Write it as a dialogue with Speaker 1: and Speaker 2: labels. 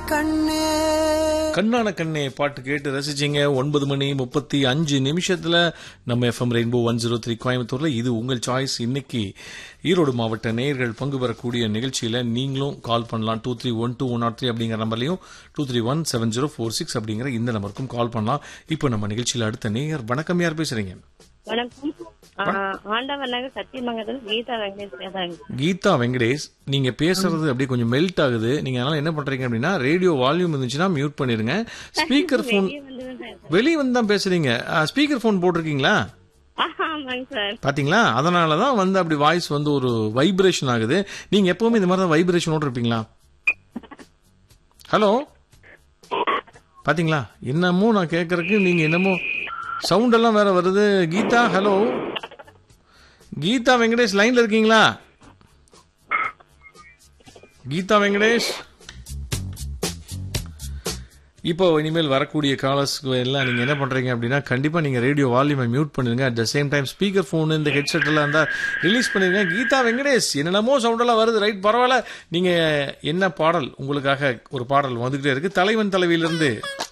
Speaker 1: கண்ணே
Speaker 2: கண்ணான கண்ணே பாட்டு கேட்டு ரசிச்சீங்க ஒன்பது மணி முப்பத்தி அஞ்சு நிமிஷத்துல நம்ம FM rainbow one zero three கோயம்புத்தூர்ல இது உங்கள் சாய்ஸ் இன்னைக்கு ஈரோடு மாவட்ட நேயர்கள் பங்கு பெறக்கூடிய நிகழ்ச்சியில நீங்களும் கால் பண்ணலாம் two three one two one nought three அப்படிங்கிற நம்பர்லையும் two three one seven zero four six அப்படிங்கிற இந்த நம்பருக்கும் கால் பண்ணலாம் இப்போ நம்ம நிகழ்ச்சியில அடுத்த நேயர் வணக்கம் யார் பேசுறீங்க
Speaker 3: வணக்கம் ஆஹ் ஆண்டவன் நகர் சத்தியமங்கலத்தில் கீதா வெங்கடேஷ் பேசுறாங்க
Speaker 2: கீதா வெங்கடேஷ் நீங்க பேசுறது அப்படியே கொஞ்சம் மெல்ட் ஆகுது நீங்க அதனால என்ன பண்றீங்க அப்படின்னா ரேடியோ வால்யூம் இருந்துச்சுன்னா மியூட் பண்ணிருங்க ஸ்பீக்கர் போன்
Speaker 3: வெளியே வந்து தான் பேசுறேன்.
Speaker 2: வெளியே வந்து தான் பேசுறீங்க ஸ்பீக்கர் போன் போட்டிருக்கீங்களா
Speaker 3: ஆஹ், ஆமாங்க சார்
Speaker 2: பாத்தீங்களா அதனால தான் வந்து அப்படி வாய்ஸ் வந்து ஒரு வைப்ரேஷன் ஆகுது நீங்க எப்பவுமே இந்த மாதிரி தான் வைப்ரேஷனோட இருப்பீங்களா ஹலோ பாத்தீங்களா என்னமோ நான் கேட்கறதுக்கு நீங்க என்னமோ சவுண்ட் எல்லாம் வேற வருது கீதா ஹலோ கீதா வெங்கடேஷ் லைன்ல இருக்கீங்களா கீதா வெங்கடேஷ் இப்போ இனிமேல் வரக்கூடிய காலர்ஸ் எல்லாம் நீங்க என்ன பண்றீங்க அப்படின்னா கண்டிப்பா நீங்க ரேடியோ வால்யூமை மியூட் பண்ணுங்க at the same time speaker phone இந்த ஹெட்செட் எல்லாம் இருந்தா ரிலீஸ் பண்ணிருங்க கீதா வெங்கடேஷ் என்னென்னமோ சவுண்ட் எல்லாம் வருது ரைட் பரவாயில்ல நீங்க என்ன பாடல் உங்களுக்காக ஒரு பாடல் வந்துகிட்டே இருக்கு தலைவன் தலைவியிலிருந்து